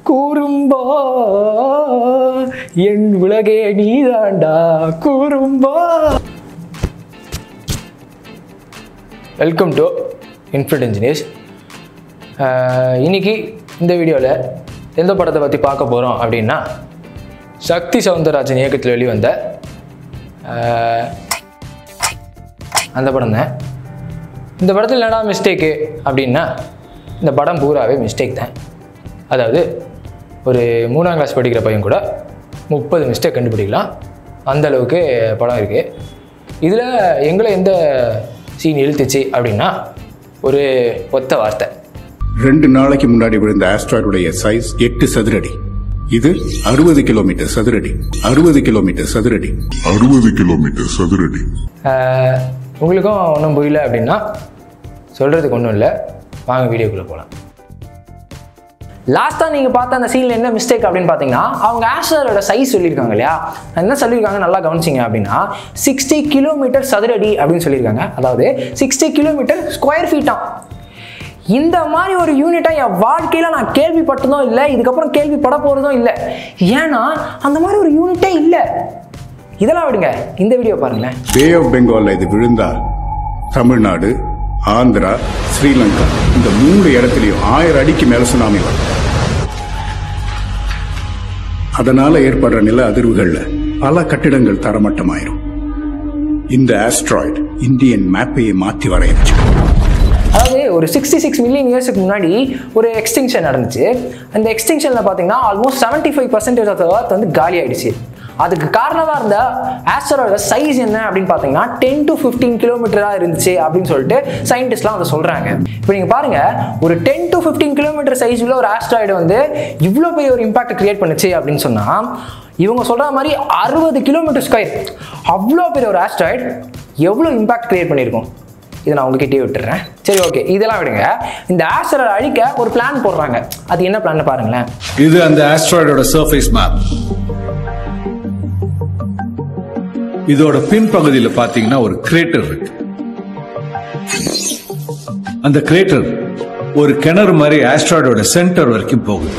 கூறும்பா என் உலகே நீதாண்டா கூறும்பா வெல்கம் டு இன்ஃபினிட் இன்ஜினியர்ஸ் இன்னைக்கு இந்த வீடியோவில் எந்த படத்தை பற்றி பார்க்க போகிறோம் அப்படின்னா சக்தி சவுந்தரராஜன் இயக்கத்தில் வெளிவந்த ஆஹ், அந்த படம் தான் இந்த படத்தில் என்னடா மிஸ்டேக்கு அப்படின்னா இந்த படம் பூராவே மிஸ்டேக் தான் அதாவது ஒரு மூணாம் கிளாஸ் படிக்கிற பையன் கூட முப்பது மிஸ்டேக் கண்டுபிடிக்கலாம் அந்த அளவுக்கு படம் இருக்குது இதில் எங்களை எந்த சீன் இழுத்துச்சு அப்படின்னா ஒரு ஒத்த வார்த்தை ரெண்டு நாளைக்கு முன்னாடி விழுந்த ஆஸ்ட்ராய்டுடைய சைஸ் எட்டு சதுரடி இது அறுபது கிலோமீட்டர் சதுரடி அறுபது கிலோமீட்டர் சதுரடி அறுபது கிலோமீட்டர் சதுரடி ஆஹ், உங்களுக்கும் ஒன்றும் புரியல அப்படின்னா சொல்கிறதுக்கு ஒன்றும் இல்லை வாங்க வீடியோக்குள்ளே போகலாம் லாஸ்ட்டாக நீங்கள் பார்த்த அந்த சீனில் என்ன மிஸ்டேக் அப்படின்னு பார்த்தீங்கன்னா அவங்க ஆஸ்டரோட சைஸ் சொல்லியிருக்காங்க இல்லையா என்ன சொல்லியிருக்காங்க நல்லா கவனிச்சிங்க அப்படின்னா சிக்ஸ்டி கிலோமீட்டர் சதுரடி அப்படின்னு சொல்லியிருக்காங்க அதாவது சிக்ஸ்டி கிலோமீட்டர் ஸ்கொயர் ஃபீட்டாம் இந்த மாதிரி ஒரு யூனிட்டை என் வாழ்க்கையில் நான் கேள்விப்பட்டதும் இல்லை இதுக்கப்புறம் கேள்விப்பட போகிறதும் இல்லை ஏன்னா அந்த மாதிரி ஒரு யூனிட்டே இல்லை இதெல்லாம் விடுங்க இந்த வீடியோ பாருங்களேன் பே ஆஃப் பெங்கால்ல இது விழுந்தா தமிழ்நாடு ஆந்திரா ஸ்ரீலங்கா இந்த மூணு இடத்துலயும் ஆயிரம் அடிக்கு மேல சுனாமி வரும் அதனால ஏற்படுற நில அதிர்வுகள்ல பல கட்டிடங்கள் தரமட்டமாயிரும் இந்த ஆஸ்ட்ராய்டு இந்தியன் மேப்பையே மாத்தி வரையறுச்சு அதாவது ஒரு சிக்ஸ்டி சிக்ஸ் மில்லியன் இயர்ஸுக்கு முன்னாடி ஒரு எக்ஸ்டிங்ஷன் நடந்துச்சு அந்த எக்ஸ்டிங்ஷனில் பார்த்தீங்கன்னா almost seventy five percentage of earth வந்து காலி ஆயிடுச்சு அதுக்கு காரணமாக இருந்த ஆஸ்டரோட சைஸ் என்ன அப்படின்னு பார்த்தீங்கன்னா டென் டு ஃபிஃப்டீன் கிலோமீட்டராக இருந்துச்சு அப்படின்னு சொல்லிட்டு சயின்டிஸ்ட்லாம் அதை சொல்கிறாங்க இப்போ நீங்கள் பாருங்கள் ஒரு ten to fifteen kilometre size உள்ள ஒரு ஆஸ்ட்ராய்டு வந்து இவ்வளோ பெரிய ஒரு இம்பாக்ட் கிரியேட் பண்ணுச்சு அப்படின்னு சொன்னால் இவங்க சொல்கிற மாதிரி அறுபது கிலோமீட்டர் ஸ்கொயர் அவ்வளோ பெரிய ஒரு ஆஸ்ட்ராய்டு எவ்வளோ இம்பாக்ட் கிரியேட் பண்ணியிருக்கும் இதை நான் உங்ககிட்டயே விட்டுறேன் சரி ஓகே இதெல்லாம் விடுங்க இந்த ஆஸ்டரை அழிக்க ஒரு பிளான் போடுறாங்க அது என்ன பிளான் பாருங்களேன் இது அந்த ஆஸ்ட்ராய்டோட சர்ஃபேஸ் மேப் இதோட பின்பகுதியில பாத்தீங்கன்னா ஒரு கிரேட்டர் இருக்கு அந்த கிரேட்டர் ஒரு கிணறு மாதிரி ஆஸ்ட்ராய்டோட சென்டர் வரைக்கும் போகுது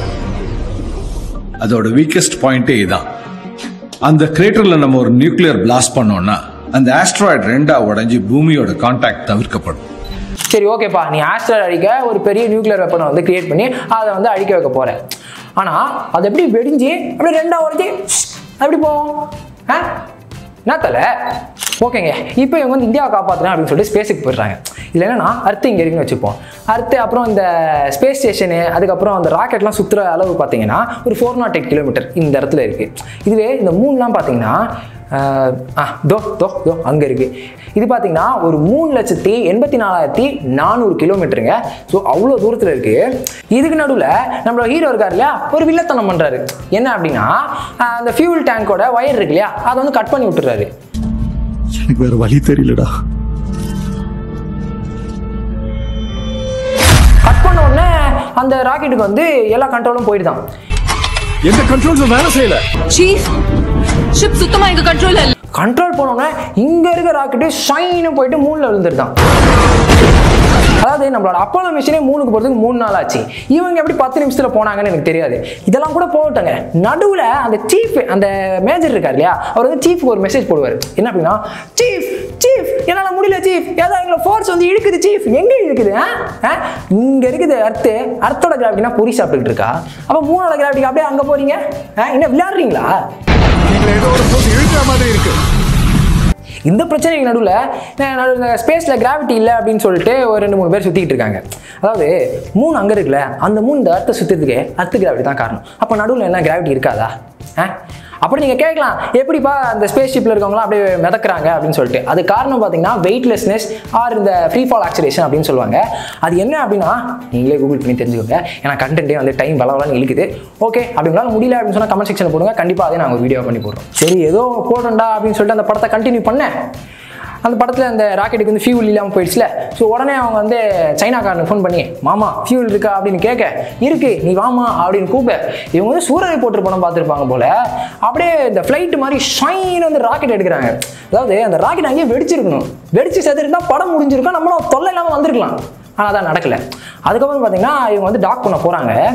அதோட வீக்கஸ்ட் பாயிண்டே இதான் அந்த கிரேட்டர்ல நம்ம ஒரு நியூக்ளியர் பிளாஸ்ட் பண்ணோம்னா அந்த ஆஸ்ட்ராய்டு ரெண்டா உடைஞ்சு பூமியோட கான்டாக்ட் தவிர்க்கப்படும் சரி ஓகேப்பா நீ ஆஸ்டர் அழிக்க ஒரு பெரிய நியூக்ளியர் வெப்பனை வந்து கிரியேட் பண்ணி அதை வந்து அழிக்க வைக்க போற ஆனால் அது எப்படி வெடிஞ்சு அப்படியே ரெண்டா உடஞ்சி எப்படி போவோம் ஆ என்ன தலை ஓகேங்க இப்போ இவங்க வந்து இந்தியாவை காப்பாற்றுறேன் அப்படின்னு சொல்லிட்டு ஸ்பேஸுக்கு போயிடுறாங்க இதில் என்னன்னா அர்த்து இங்கே இருக்குன்னு வச்சுப்போம் அர்த்து அப்புறம் இந்த ஸ்பேஸ் ஸ்டேஷனு அதுக்கப்புறம் அந்த ராக்கெட்லாம் சுற்றுற அளவு பார்த்தீங்கன்னா ஒரு ஃபோர் நாட் எயிட் கிலோமீட்டர் இந்த இடத்துல இருக்குது இதுவே இந்த மூணுலாம் பார்த்தீங்கன்னா ஆஹ், ஆ தோ தோ தோ அங்கே இருக்குது இது பார்த்தீங்கன்னா ஒரு மூணு லட்சத்தி எண்பத்தி நாலாயிரத்தி நானூறு கிலோமீட்டருங்க ஸோ அவ்வளோ தூரத்தில் இருக்குது இதுக்கு நடுவில் நம்மளோட ஹீரோ இருக்கார் இல்லையா ஒரு வில்லத்தனம் பண்ணுறாரு என்ன அப்படின்னா ஆஹ், அந்த ஃபியூல் டேங்கோட ஒயர் இருக்கு இல்லையா அதை வந்து கட் பண்ணி விட்டுறாரு எனக்கு வேற வழி தெரியலடா கட் பண்ண உடனே அந்த ராக்கெட்டுக்கு வந்து எல்லா கண்ட்ரோலும் போயிடுதான் எந்த கண்ட்ரோல்ஸும் வேலை செய்யல சீஃப் ஷிப் சுத்தமா எங்க கண்ட்ரோல்ல இல்ல கண்ட்ரோல் பண்ணோன்னே இங்கே இருக்க ராக்கெட்டு ஷைனு போயிட்டு மூணில் விழுந்துருதான் அதாவது நம்மளோட அப்போலோ மிஷினே மூணுக்கு போகிறதுக்கு மூணு நாள் ஆச்சு இவங்க எப்படி பத்து நிமிஷத்தில் போனாங்கன்னு எனக்கு தெரியாது இதெல்லாம் கூட போகட்டங்க நடுவில் அந்த சீஃப் அந்த மேஜர் இருக்கார் இல்லையா அவர் வந்து சீஃப்க்கு ஒரு மெசேஜ் போடுவார் என்ன அப்படின்னா சீஃப் சீஃப் என்னால் முடியல சீஃப் ஏதோ எங்களை ஃபோர்ஸ் வந்து இழுக்குது சீஃப் எங்கே இழுக்குது ஆ இங்கே இருக்குது அர்த்து அர்த்தோட கிராவிட்டினா பொறி சாப்பிட்டுட்டு இருக்கா அப்போ மூணோட கிராவிட்டிக்கு அப்படியே அங்கே போறீங்க ஆ என்ன விளையாடுறீங்களா எங்களை ஏதோ ஒரு போட்டு இழுக்கிற மாதிரி இருக்கு இந்த பிரச்சனைக்கு நடுவில் ஸ்பேஸில் கிராவிட்டி இல்லை அப்படின்னு சொல்லிட்டு ஒரு ரெண்டு மூணு பேர் சுற்றிக்கிட்டு இருக்காங்க அதாவது மூணு அங்கே இருக்குல்ல அந்த மூணு இந்த அர்த்த சுற்றத்துக்கு அர்த்த கிராவிட்டி தான் காரணம் அப்போ நடுவில் என்ன கிராவிட்டி இருக்காதா ஆ அப்படி நீங்கள் கேட்கலாம் எப்படிப்பா அந்த ஸ்பேஸ் ஷிப்பில் இருக்கவங்களாம் அப்படியே மிதக்குறாங்க அப்படின்னு சொல்லிட்டு அது காரணம் பார்த்தீங்கன்னா வெயிட்லெஸ்னஸ் ஆர் இந்த ஃப்ரீ ஃபால் ஆக்சிடேஷன் அப்படின்னு சொல்லுவாங்க அது என்ன அப்படின்னா நீங்களே கூகுள் பண்ணி தெரிஞ்சுக்கோங்க ஏன்னா கண்டென்ட்டே வந்து டைம் பலவலன்னு இழுக்குது ஓகே அப்படி உங்களால் முடியல அப்படின்னு சொன்னால் கமெண்ட் செக்ஷனில் போடுங்க கண்டிப்பாக அதே நாங்கள் ஒரு வீடியோ பண்ணி போடுறோம் சரி ஏதோ போடுறோம்டா அப்படின்னு சொல்லிட்டு அந்த படத்தை கண்டினியூ பண்ணேன் அந்த படத்தில் அந்த ராக்கெட்டுக்கு வந்து ஃபியூல் இல்லாமல் போயிடுச்சுல ஸோ உடனே அவங்க வந்து சைனாக்காரனுக்கு ஃபோன் பண்ணி மாமா ஃபியூல் இருக்கா அப்படின்னு கேட்க இருக்கு நீ வாமா அப்படின்னு கூப்பிட இவங்க வந்து சூரரை போட்டு படம் பார்த்துருப்பாங்க போல அப்படியே இந்த ஃப்ளைட் மாதிரி ஷைன் வந்து ராக்கெட் எடுக்கிறாங்க அதாவது அந்த ராக்கெட் அங்கேயே வெடிச்சிருக்கணும் வெடிச்சு செத்துருந்தா படம் முடிஞ்சிருக்கும் நம்மளும் தொல்லை இல்லாமல் வந்திருக்கலாம் ஆனால் அதான் நடக்கல அதுக்கப்புறம் பார்த்தீங்கன்னா இவங்க வந்து டாக் பண்ண போகிறாங்க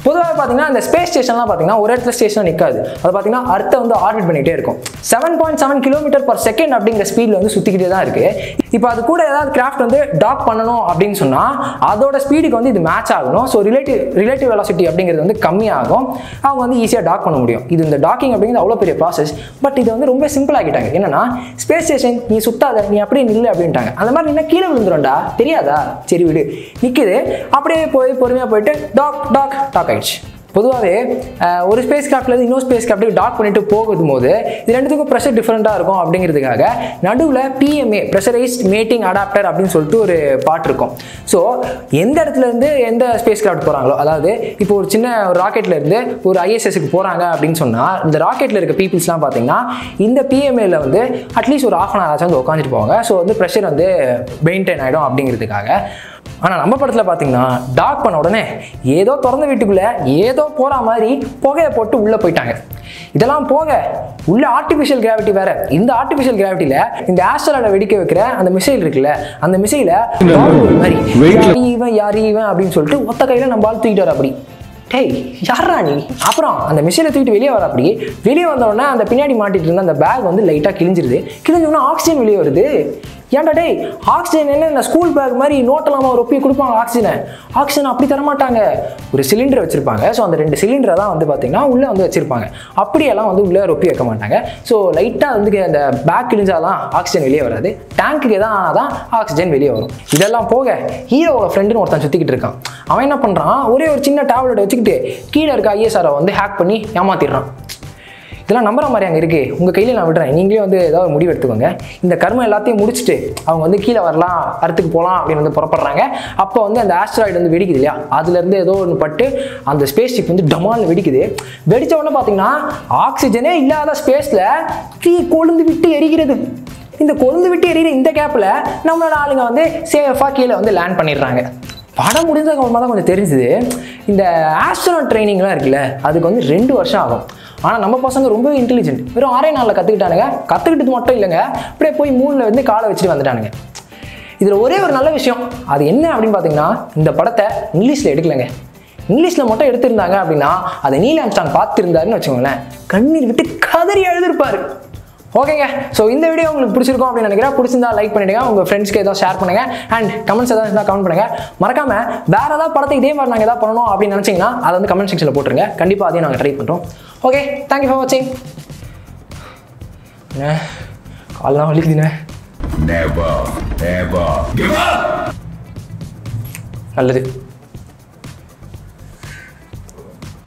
பொதுவாக பார்த்தீங்கன்னா இந்த ஸ்பேஸ் ஸ்டேஷன்லாம் பார்த்தீங்கன்னா ஒரு இடத்துல ஸ்டேஷன் நிற்காது அது பார்த்தீங்கன்னா அர்த்தை வந்து ஆர்பிட் பண்ணிகிட்டே இருக்கும் seven point seven kilometre per second அப்படிங்கிற ஸ்பீடில் வந்து சுற்றிக்கிட்டே தான் இருக்குது இப்போ அது கூட ஏதாவது கிராஃப்ட் வந்து டாக் பண்ணணும் அப்படின்னு சொன்னால் அதோட ஸ்பீடுக்கு வந்து இது மேட்ச் ஆகணும் ஸோ ரிலேட்டிவ் ரிலேட்டிவ் வெலாசிட்டி அப்படிங்கிறது வந்து கம்மியாகும் அவங்க வந்து ஈஸியாக டாக் பண்ண முடியும் இது இந்த டாக்கிங் அப்படிங்கிறது அவ்வளோ பெரிய ப்ராசஸ் பட் இது வந்து ரொம்ப சிம்பிள் ஆக்கிட்டாங்க என்னன்னா ஸ்பேஸ் ஸ்டேஷன் நீ சுத்தாத நீ அப்படியே நில்லு அப்படின்ட்டாங்க அந்த மாதிரி நின்னா கீழே விழுந்துரும்டா தெரியாதா சரி விடு நிற்குது அப்படியே போய் பொறுமையாக போயிட்டு டாக் டாக் டாக் ஆயிடுச்சு பொதுவாகவே ஒரு ஸ்பேஸ் கிராஃப்ட்லேருந்து இன்னொரு ஸ்பேஸ் கிராஃப்ட்டுக்கு டாக் பண்ணிட்டு போகும்போது இது ரெண்டுத்துக்கும் ப்ரெஷர் டிஃப்ரெண்ட்டாக இருக்கும் அப்படிங்கிறதுக்காக நடுவில் பிஎம்ஏ ப்ரெஷரைஸ்ட் மேட்டிங் அடாப்டர் அப்படின்னு சொல்லிட்டு ஒரு பாட்டு இருக்கும் ஸோ எந்த இடத்துல இருந்து எந்த ஸ்பேஸ் கிராஃப்ட் போகிறாங்களோ அதாவது இப்போ ஒரு சின்ன ஒரு ராக்கெட்ல இருந்து ஒரு ஐஎஸ்எஸ்க்கு போகிறாங்க அப்படின்னு சொன்னால் இந்த ராக்கெட்டில் இருக்க பீப்புள்ஸ்லாம் பார்த்தீங்கன்னா இந்த பிஎம்ஏல வந்து அட்லீஸ்ட் ஒரு ஆஃப் அன் ஹவர் ஆச்சும் வந்து உட்காந்துட்டு போவாங்க ஸோ வந்து ப்ரெஷர் வந்து மெயின்டைன் ஆகிடும் அப்படிங்கிறதுக்காக ஆனால் நம்ம படத்தில் பார்த்தீங்கன்னா டாக் பண்ண உடனே ஏதோ திறந்த வீட்டுக்குள்ளே ஏதோ போகிற மாதிரி புகையை போட்டு உள்ளே போயிட்டாங்க இதெல்லாம் போக உள்ள ஆர்டிஃபிஷியல் கிராவிட்டி வேற இந்த ஆர்டிஃபிஷியல் கிராவிட்டியில் இந்த ஆஸ்ட்ராய்டை வெடிக்க வைக்கிற அந்த மிசைல் இருக்குல்ல அந்த மிசைல மாதிரி Weightல- யாரு இவன் யாரு இவன் அப்படின்னு சொல்லிட்டு ஒத்த கையில் நம்ம ஆள் தூக்கிட்டு வர அப்படி டேய் யாரா நீ அப்புறம் அந்த மிஷினை தூக்கிட்டு வெளியே வர அப்படி வெளியே வந்த உடனே அந்த பின்னாடி மாட்டிட்டு இருந்த அந்த பேக் வந்து லைட்டாக கிழிஞ்சிருது கிழிஞ்ச உடனே ஆக்சிஜன் வெளியே வருது ஏன்டா டேய் ஆக்சிஜன் என்ன இந்த ஸ்கூல் பேக் மாதிரி நோட்டெல்லாம் ஒரு ஒப்பி கொடுப்பாங்க ஆக்சிஜனை ஆக்சிஜன் அப்படி தர மாட்டாங்க ஒரு சிலிண்டர் வச்சிருப்பாங்க ஸோ அந்த ரெண்டு சிலிண்டரை தான் வந்து பார்த்தீங்கன்னா உள்ளே வந்து வச்சிருப்பாங்க அப்படியெல்லாம் வந்து உள்ளே ரொப்பி வைக்க மாட்டாங்க ஸோ லைட்டாக வந்து அந்த பேக் கிழிஞ்சாதான் ஆக்சிஜன் வெளியே வராது டேங்க்குக்கு தான் தான் ஆக்சிஜன் வெளியே வரும் இதெல்லாம் போக ஹீரோவோட ஃப்ரெண்டுன்னு ஒருத்தன் சுற்றிக்கிட்டு இருக்கான் அவன் என்ன பண்ணுறான் ஒரே ஒரு சின்ன டேப்லெட் வச்சுக்கிட்டு கீழே இருக்க ஐஎஸ்ஆரை வந்து ஹேக் பண்ணி ஏமாத்திடுறான் இதெல்லாம் நம்புற மாதிரி அங்கே இருக்கு உங்கள் கையில் நான் விடுறேன் நீங்களே வந்து ஏதாவது முடிவு எடுத்துக்கோங்க இந்த கர்மம் எல்லாத்தையும் முடிச்சுட்டு அவங்க வந்து கீழே வரலாம் அறுத்துக்கு போகலாம் அப்படின்னு வந்து புறப்படுறாங்க அப்போ வந்து அந்த ஆஸ்ட்ராய்டு வந்து வெடிக்குது இல்லையா அதுலேருந்து ஏதோ ஒன்று பட்டு அந்த ஸ்பேஸ் ஷிப் வந்து டமால்னு வெடிக்குது வெடிச்ச உடனே பார்த்தீங்கன்னா ஆக்சிஜனே இல்லாத ஸ்பேஸில் தீ கொழுந்து விட்டு எரிகிறது இந்த கொழுந்து விட்டு எரியிற இந்த கேப்பில் நம்மளோட ஆளுங்க வந்து சேஃபாக கீழே வந்து லேண்ட் பண்ணிடுறாங்க படம் முடிஞ்சதுக்கு அப்புறமா தான் கொஞ்சம் தெரிஞ்சுது இந்த ஆஸ்ட்ரோனாட் ட்ரைனிங்லாம் இருக்குல்ல அதுக்கு வந்து ரெண்டு வருஷம் ஆகும் ஆனால் நம்ம பசங்க ரொம்ப இன்டெலிஜென்ட் வெறும் ஆறே நாளில் கற்றுக்கிட்டானுங்க கற்றுக்கிட்டது மட்டும் இல்லைங்க அப்படியே போய் மூணில் வந்து காலை வச்சுட்டு வந்துட்டானுங்க இதில் ஒரே ஒரு நல்ல விஷயம் அது என்ன அப்படின்னு பார்த்தீங்கன்னா இந்த படத்தை இங்கிலீஷில் எடுக்கலைங்க இங்கிலீஷில் மட்டும் எடுத்திருந்தாங்க அப்படின்னா அதை நீல் ஆம்ஸ்டாங் பார்த்துருந்தாருன்னு வச்சுக்கோங்களேன் கண்ணீர் விட்டு கதறி எழுதிருப்பாரு ஓகேங்க ஸோ இந்த வீடியோ உங்களுக்கு பிடிச்சிருக்கும் அப்படின்னு நினைக்கிறேன் பிடிச்சிருந்தா லைக் பண்ணிடுங்க உங்க ஃப்ரெண்ட்ஸ்க்கு ஏதாவது ஷேர் பண்ணுங்க அண்ட் கமெண்ட்ஸ் ஏதாவது இருந்தால் கமெண்ட் பண்ணுங்க மறக்காம வேற ஏதாவது படத்தை இதே மாதிரி நாங்கள் ஏதாவது பண்ணணும் அப்படின்னு நினைச்சீங்கன்னா அதை வந்து கமெண்ட் செக்ஷனில் போட்டுருங்க கண்டிப்பாக அதையும் நாங்கள் ட்ரை பண்ணுறோம் ஓகே தேங்க்யூ ஃபார் வாட்சிங் என்ன கால்லாம் வலிக்குதுண்ணே Never, ever give up! நல்லது